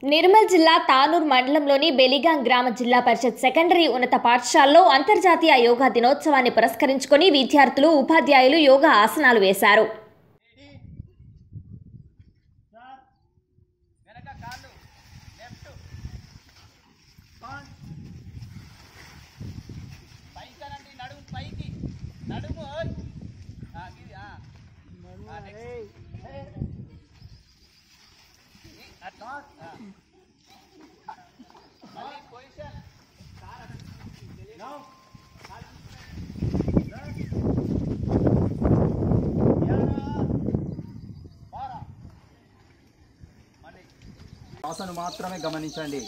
నిర్మల్ జిల్లా తానూర్ మండలంలోని బెలిగాం గ్రామ జిల్లా పరిషత్ సెకండరీ ఉన్నత పాఠశాలలో అంతర్జాతీయ యోగా దినోత్సవాన్ని పురస్కరించుకొని విద్యార్థులు ఉపాధ్యాయులు యోగా ఆసనాలు వేశారు వెనక కాళ్ళు లెఫ్ట్ పైకి అనండి నడుము పైకి నడుము ఓయ్. ఆ, ఇది, ఆ. ఆ, next. ఈ, అట్లా. ఆ. మళ్ళీ పొజిషన్ మళ్ళీ శ్వాసను మాత్రమే గమనించండి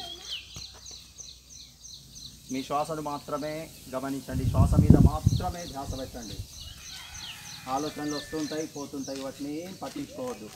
మీ శ్వాసను మాత్రమే గమనించండి శ్వాస మీద మాత్రమే ధ్యాస పెట్టండి ఆలోచనలు వస్తుంటాయి పోతుంటాయి వాటిని ఏం పట్టించుకోవద్దు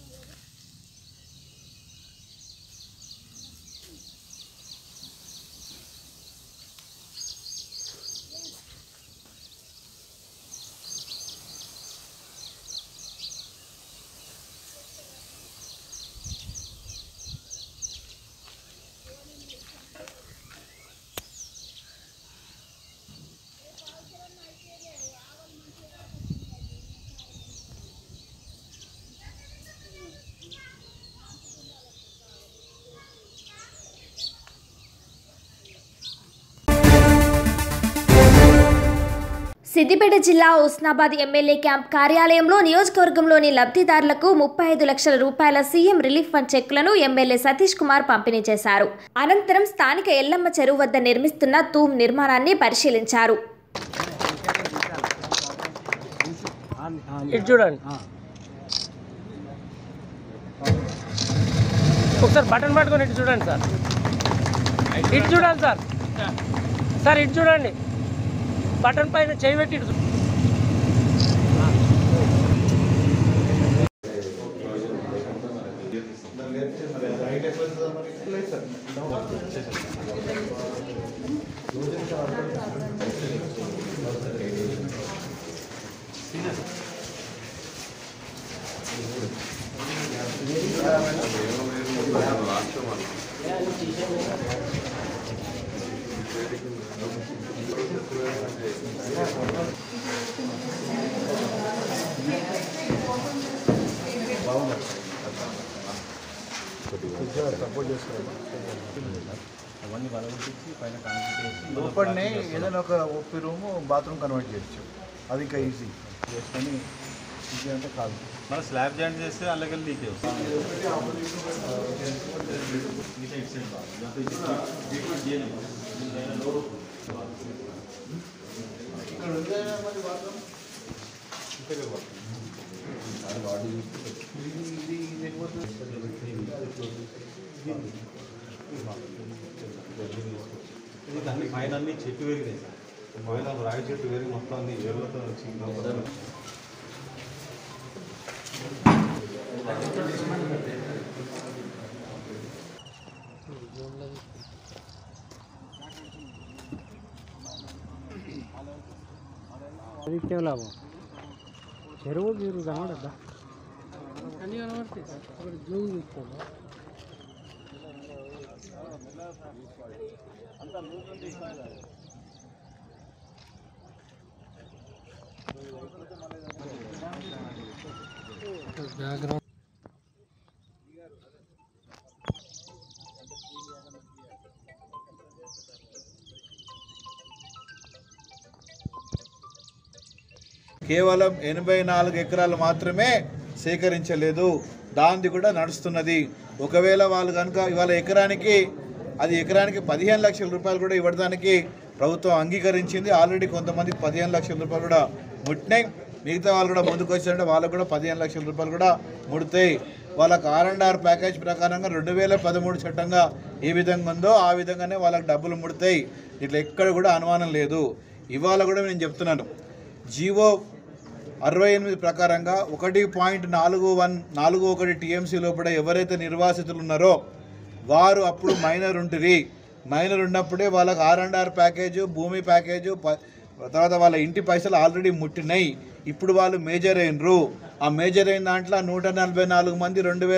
సిద్దిపేట జిల్లా ఉస్నాబాద్ ఎమ్మెల్యే క్యాంప్ కార్యాలయంలో నియోజకవర్గంలోని లబ్ధిదారులకు ముప్పై ఐదు లక్షల రూపాయల సీఎం రిలీఫ్ ఫండ్ చెక్కులను ఎమ్మెల్యే సతీష్ కుమార్ పంపిణీ చేశారు అనంతరం స్థానిక ఎల్లమ్మ చెరువు వద్ద నిర్మిస్తున్న తూమ్ నిర్మాణాన్ని పరిశీలించారు ఇటు చూడండి ఒకసారి బటన్ పట్టుకొని ఇటు చూడండి సార్ ఇటు చూడండి సార్ సార్ ఇటు చూడండి బటన్ పైన చేయి పెట్టి ఇటు చూ- లోపలనే ఏదైనా ఒక ఒప్పి రూమ్ బాత్రూమ్ కన్వర్ట్ చేయొచ్చు అది ఇంకా ఈజీ చేసుకొని ఈజీ అంటే కాదు మన స్లాబ్ జాయింట్ చేస్తే అలాగే లీక్ ఇది అన్ని పైన అన్ని చెట్టు పెరిగినాయి సార్ పైన రాగి చెట్టు పెరిగి మొత్తం అన్ని ఎరువులతో వచ్చింది అది ఇస్తే లాభం చెరువు గీరు కనబడద్దా అన్నీ కనబడతాయి సార్ ఒకటి జూమ్ తీసుకోండి బ్యాక్గ్రౌండ్ కేవలం ఎనభై నాలుగు ఎకరాలు మాత్రమే సేకరించలేదు దాంది కూడా నడుస్తున్నది ఒకవేళ వాళ్ళు కనుక ఇవాళ ఎకరానికి అది ఎకరానికి పదిహేను లక్షల రూపాయలు కూడా ఇవ్వడానికి ప్రభుత్వం అంగీకరించింది ఆల్రెడీ కొంతమందికి పదిహేను లక్షల రూపాయలు కూడా ముట్టినాయి మిగతా వాళ్ళు కూడా ముందుకు వచ్చారంటే వాళ్ళకు కూడా పదిహేను లక్షల రూపాయలు కూడా ముడతాయి వాళ్ళకి ఆర్ అండ్ ఆర్ ప్యాకేజ్ ప్రకారంగా రెండు వేల పదమూడు చట్టంగా ఏ విధంగా ఉందో ఆ విధంగానే వాళ్ళకి డబ్బులు ముడతాయి ఇట్లా ఎక్కడ కూడా అనుమానం లేదు ఇవాళ కూడా నేను చెప్తున్నాను జీవో అరవై ఎనిమిది ప్రకారంగా ఒకటి పాయింట్ నాలుగు వన్ నాలుగు ఒకటి టీఎంసీ లోపల ఎవరైతే నిర్వాసితులు ఉన్నారో వారు అప్పుడు మైనర్ ఉంటుంది మైనర్ ఉన్నప్పుడే వాళ్ళకి ఆర్ అండ్ ఆర్ ప్యాకేజు భూమి ప్యాకేజు ప- తర్వాత వాళ్ళ ఇంటి పైసలు ఆల్రెడీ ముట్టినాయి ఇప్పుడు వాళ్ళు మేజర్ అయినరు ఆ మేజర్ అయిన దాంట్లో నూట నలభై నాలుగు మంది రెండు వేల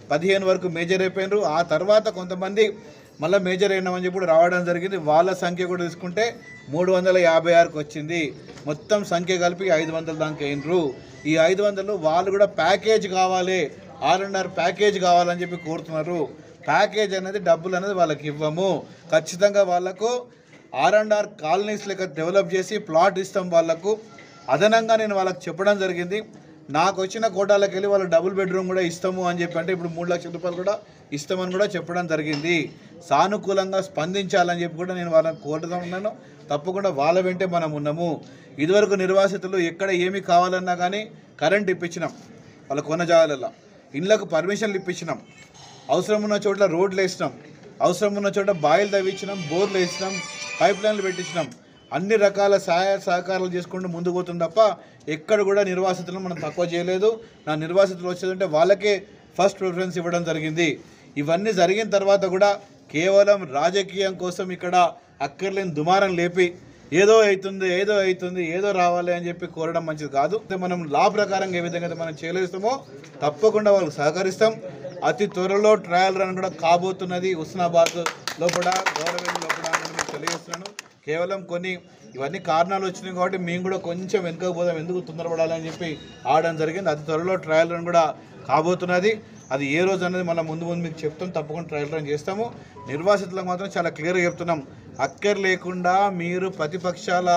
పదిహేను వరకు మేజర్ అయిపోయినారు ఆ తర్వాత కొంతమంది మళ్ళీ మేజర్ అయినామని చెప్పి కూడా రావడం జరిగింది వాళ్ళ సంఖ్య కూడా తీసుకుంటే మూడు వందల యాభై ఆరుకు వచ్చింది మొత్తం సంఖ్య కలిపి ఐదు వందల దానికి అయినరు ఈ ఐదు వందలు వాళ్ళు కూడా ప్యాకేజ్ కావాలి ఆర్ అండ్ ఆర్ ప్యాకేజ్ కావాలని చెప్పి కోరుతున్నారు ప్యాకేజ్ అనేది డబ్బులు అనేది వాళ్ళకి ఇవ్వము ఖచ్చితంగా వాళ్ళకు ఆర్ అండ్ ఆర్ కాలనీస్ లెక్క డెవలప్ చేసి ప్లాట్ ఇస్తాం వాళ్ళకు అదనంగా నేను వాళ్ళకి చెప్పడం జరిగింది నాకు వచ్చిన కోటాలకు వెళ్ళి వాళ్ళు డబుల్ బెడ్రూమ్ కూడా ఇస్తాము అని చెప్పి అంటే ఇప్పుడు మూడు లక్షల రూపాయలు కూడా ఇస్తామని కూడా చెప్పడం జరిగింది సానుకూలంగా స్పందించాలని చెప్పి కూడా నేను వాళ్ళని కోరుతూ ఉన్నాను తప్పకుండా వాళ్ళ వెంటే మనం ఉన్నాము ఇదివరకు నిర్వాసితులు ఎక్కడ ఏమి కావాలన్నా కానీ కరెంట్ ఇప్పించినాం వాళ్ళ కొన్న జాగాలలో ఇళ్ళకు పర్మిషన్లు ఇప్పించినాం అవసరం ఉన్న చోట్ల రోడ్లు వేసినాం అవసరం ఉన్న చోట బాయిలు తవ్వించినాం బోర్లు వేసినాం పైప్ లైన్లు పెట్టించినాం అన్ని రకాల సహాయ సహకారాలు చేసుకుంటూ ముందుకు పోతుంది తప్ప ఎక్కడ కూడా నిర్వాసితులను మనం తక్కువ చేయలేదు నా నిర్వాసితులు వచ్చేదంటే వాళ్ళకే ఫస్ట్ ప్రిఫరెన్స్ ఇవ్వడం జరిగింది ఇవన్నీ జరిగిన తర్వాత కూడా కేవలం రాజకీయం కోసం ఇక్కడ అక్కర్లేని దుమారం లేపి ఏదో అవుతుంది ఏదో అవుతుంది ఏదో రావాలి అని చెప్పి కోరడం మంచిది కాదు అయితే మనం లా ప్రకారంగా ఏ విధంగా అయితే మనం చేయలేస్తామో తప్పకుండా వాళ్ళకి సహకరిస్తాం అతి త్వరలో ట్రయల్ రన్ కూడా కాబోతున్నది హుస్నాబాద్ లోపల గౌరవేలి లోపల అని మీకు తెలియజేస్తున్నాను కేవలం కొన్ని ఇవన్నీ కారణాలు వచ్చినాయి కాబట్టి మేము కూడా కొంచెం వెనుకకు పోదాం ఎందుకు తొందరపడాలని చెప్పి ఆడడం జరిగింది అతి త్వరలో ట్రయల్ రన్ కూడా కాబోతున్నది అది ఏ రోజు అనేది మనం ముందు ముందు మీకు చెప్తాం తప్పకుండా ట్రయల్ రన్ చేస్తాము నిర్వాసితులకు మాత్రం చాలా క్లియర్గా చెప్తున్నాం అక్కర్ లేకుండా మీరు ప్రతిపక్షాల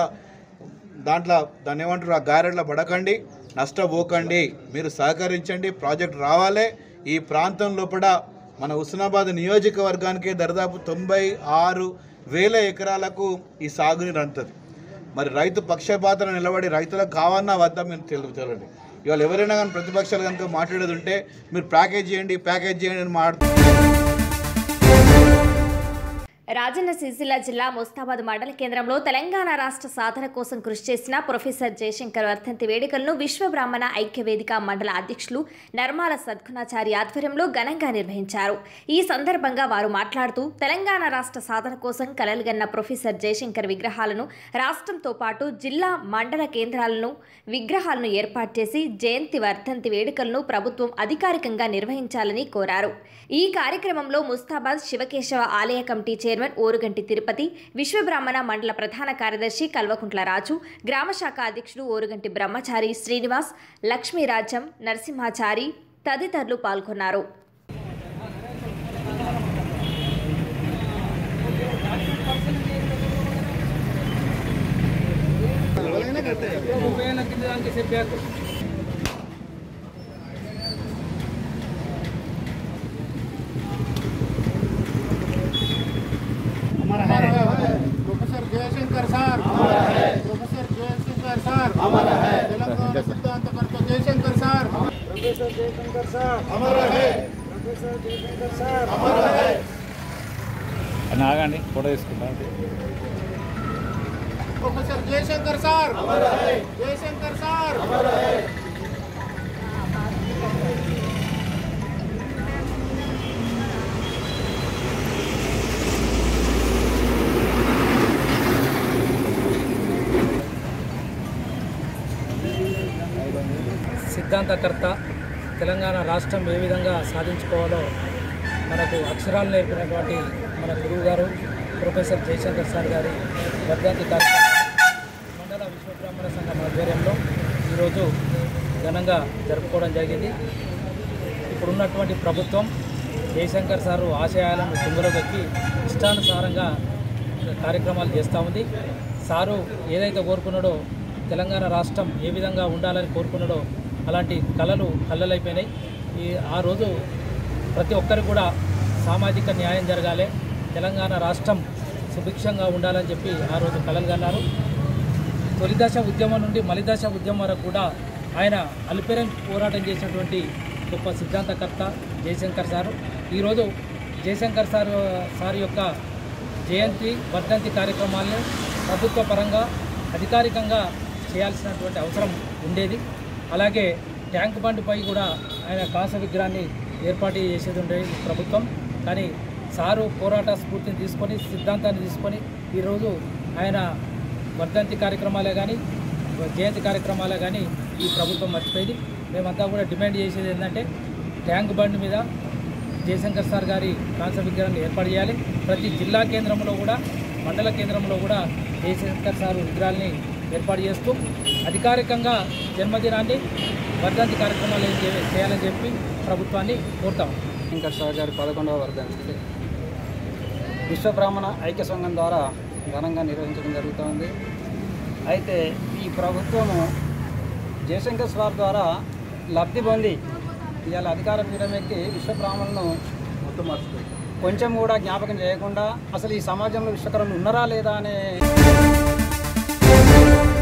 దాంట్లో దాన్ని ఏమంటారు ఆ గారెడ్ల పడకండి నష్టపోకండి మీరు సహకరించండి ప్రాజెక్ట్ రావాలి ఈ ప్రాంతం లోపల మన హుస్నాబాద్ నియోజకవర్గానికి దరిదాపు తొంభై ఆరు వేల ఎకరాలకు ఈ సాగునీరు అందుతుంది మరి రైతు పక్షపాతన నిలబడి రైతులకు కావన్నా వద్దా మీరు తెలుగు తెలండి ఇవాళ ఎవరైనా కానీ ప్రతిపక్షాలు కనుక మాట్లాడేది ఉంటే మీరు ప్యాకేజ్ చేయండి ప్యాకేజ్ చేయండి అని మాట్లాడుతున్నారు రాజన్న సిరిసిల్ల జిల్లా ముస్తాబాద్ మండల కేంద్రంలో తెలంగాణ రాష్ట్ర సాధన కోసం కృషి చేసిన ప్రొఫెసర్ జయశంకర్ వర్ధంతి వేడుకలను విశ్వ బ్రాహ్మణ ఐక్య వేదిక మండల అధ్యక్షులు నర్మాల సద్గుణాచారి ఆధ్వర్యంలో ఘనంగా నిర్వహించారు ఈ సందర్భంగా వారు మాట్లాడుతూ తెలంగాణ రాష్ట్ర సాధన కోసం కలలుగన్న ప్రొఫెసర్ జయశంకర్ విగ్రహాలను రాష్ట్రంతో పాటు జిల్లా మండల కేంద్రాలను విగ్రహాలను ఏర్పాటు చేసి జయంతి వర్ధంతి వేడుకలను ప్రభుత్వం అధికారికంగా నిర్వహించాలని కోరారు ఈ కార్యక్రమంలో ముస్తాబాద్ శివకేశవ ఆలయ కమిటీ చైర్మన్ ఓరుగంటి తిరుపతి విశ్వబ్రాహ్మణ మండల ప్రధాన కార్యదర్శి కల్వకుంట్ల రాజు గ్రామశాఖ అధ్యక్షుడు ఓరుగంటి బ్రహ్మచారి శ్రీనివాస్ లక్ష్మీరాజ్యం నరసింహాచారి తదితరులు పాల్గొన్నారు professor Jayashankar sir professor Jayashankar sir Telangana सिद्धांत करता Jayashankar sir professor Jayashankar sir अमर है प्रोफेसर जयशंकर सर अमर है ఆగండి ఫోటో తీసుకుంటాం प्रोफेसर जयशंकर सर अमर है जयशंकर सर अमर है సిద్ధాంతకర్త తెలంగాణ రాష్ట్రం ఏ విధంగా సాధించుకోవాలో మనకు అక్షరాలు నేర్పినటువంటి మన గురువు గారు ప్రొఫెసర్ జయశంకర్ సార్ గారి వర్ధంతి కార్యక్రమం మండల విశ్వబ్రాహ్మణ సంఘం ఆధ్వర్యంలో ఈరోజు ఘనంగా జరుపుకోవడం జరిగింది ఇప్పుడున్నటువంటి ప్రభుత్వం జయశంకర్ సారు ఆశయాలను తుంగలోకి ఇష్టానుసారంగా కార్యక్రమాలు చేస్తూ ఉంది సారు ఏదైతే కోరుకున్నాడో తెలంగాణ రాష్ట్రం ఏ విధంగా ఉండాలని కోరుకున్నాడో అలాంటి కళలు కళ్ళలైపోయినాయి ఈ ఆ రోజు ప్రతి ఒక్కరికి కూడా సామాజిక న్యాయం జరగాలి తెలంగాణ రాష్ట్రం సుభిక్షంగా ఉండాలని చెప్పి ఆ రోజు కలలు కన్నారు తొలిదశ ఉద్యమం నుండి మలిదశ ఉద్యమం వరకు కూడా ఆయన అల్పెరం పోరాటం చేసినటువంటి గొప్ప సిద్ధాంతకర్త జయశంకర్ సారు ఈరోజు జయశంకర్ సార్ సార్ యొక్క జయంతి వర్ధంతి కార్యక్రమాలను ప్రభుత్వ పరంగా అధికారికంగా చేయాల్సినటువంటి అవసరం ఉండేది అలాగే ట్యాంక్ బండ్పై కూడా ఆయన కాస విగ్రహాన్ని ఏర్పాటు చేసేది ఉండేది ప్రభుత్వం కానీ సారు పోరాట స్ఫూర్తిని తీసుకొని సిద్ధాంతాన్ని తీసుకొని ఈరోజు ఆయన వర్ధంతి కార్యక్రమాలే కానీ జయంతి కార్యక్రమాలే కానీ ఈ ప్రభుత్వం మర్చిపోయింది మేమంతా కూడా డిమాండ్ చేసేది ఏంటంటే ట్యాంక్ బండ్ మీద జయశంకర్ సార్ గారి కాంస్య విగ్రహాన్ని ఏర్పాటు చేయాలి ప్రతి జిల్లా కేంద్రంలో కూడా మండల కేంద్రంలో కూడా జయశంకర్ సార్ విగ్రహాన్ని ఏర్పాటు చేస్తూ అధికారికంగా జన్మదినాన్ని వర్ధంతి కార్యక్రమాలు ఏం చే- చేయాలని చెప్పి ప్రభుత్వాన్ని కోరుతాం శంకర్ సార్ గారి పదకొండవ వర్ధంతి విశ్వ బ్రాహ్మణ ఐక్య సంఘం ద్వారా ఘనంగా నిర్వహించడం జరుగుతోంది అయితే ఈ ప్రభుత్వము జయశంకర్ సార్ ద్వారా లబ్ధి పొంది ఇవాళ అధికార పీఠమెక్కి విశ్వ బ్రాహ్మణులను కొంచెం కూడా జ్ఞాపకం చేయకుండా అసలు ఈ సమాజంలో విశ్వకర్మలు ఉన్నారా లేదా అనే